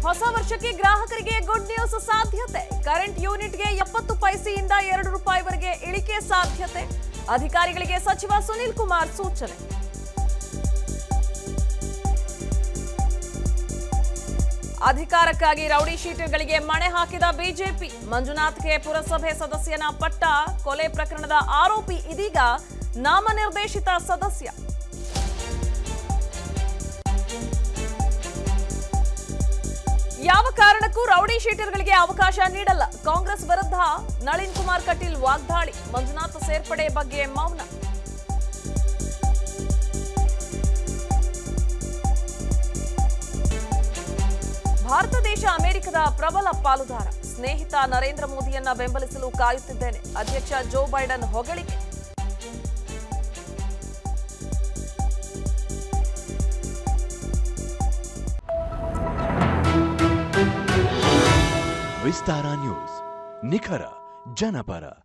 ಹೊಸ ವರ್ಷಕ್ಕೆ ಗ್ರಾಹಕರಿಗೆ ಗುಡ್ ನ್ಯೂಸ್ ಸಾಧ್ಯತೆ ಕರೆಂಟ್ ಯೂನಿಟ್ಗೆ ಎಪ್ಪತ್ತು ಪೈಸೆಯಿಂದ ಎರಡು ರೂಪಾಯಿವರೆಗೆ ಇಳಿಕೆ ಸಾಧ್ಯತೆ ಅಧಿಕಾರಿಗಳಿಗೆ ಸಚಿವ ಸುನಿಲ್ ಕುಮಾರ್ ಸೂಚನೆ ಅಧಿಕಾರಕ್ಕಾಗಿ ರೌಡಿ ಶೀಟರ್ಗಳಿಗೆ ಮಣೆ ಹಾಕಿದ ಬಿಜೆಪಿ ಮಂಜುನಾಥ್ಗೆ ಪುರಸಭೆ ಸದಸ್ಯನ ಪಟ್ಟ ಕೊಲೆ ಪ್ರಕರಣದ ಆರೋಪಿ ಇದೀಗ ನಾಮನಿರ್ದೇಶಿತ ಸದಸ್ಯ ಯಾವ ಕಾರಣಕ್ಕೂ ರೌಡಿ ಶೀಟರ್ಗಳಿಗೆ ಅವಕಾಶ ನೀಡಲ್ಲ ಕಾಂಗ್ರೆಸ್ ವಿರುದ್ಧ ನಳಿನ್ ಕುಮಾರ್ ಕಟೀಲ್ ವಾಗ್ದಾಳಿ ಮಂಜುನಾಥ್ ಸೇರ್ಪಡೆ ಬಗ್ಗೆ ಮೌನ ಭಾರತ ದೇಶ ಅಮೆರಿಕದ ಪ್ರಬಲ ಪಾಲುದಾರ ಸ್ನೇಹಿತ ನರೇಂದ್ರ ಮೋದಿಯನ್ನ ಬೆಂಬಲಿಸಲು ಕಾಯುತ್ತಿದ್ದೇನೆ ಅಧ್ಯಕ್ಷ ಜೋ ಬೈಡನ್ ಹೊಗಳಿಕೆ ವಿಸ್ತಾರ ನ್ಯೂಸ್ ನಿಖರ ಜನಪರ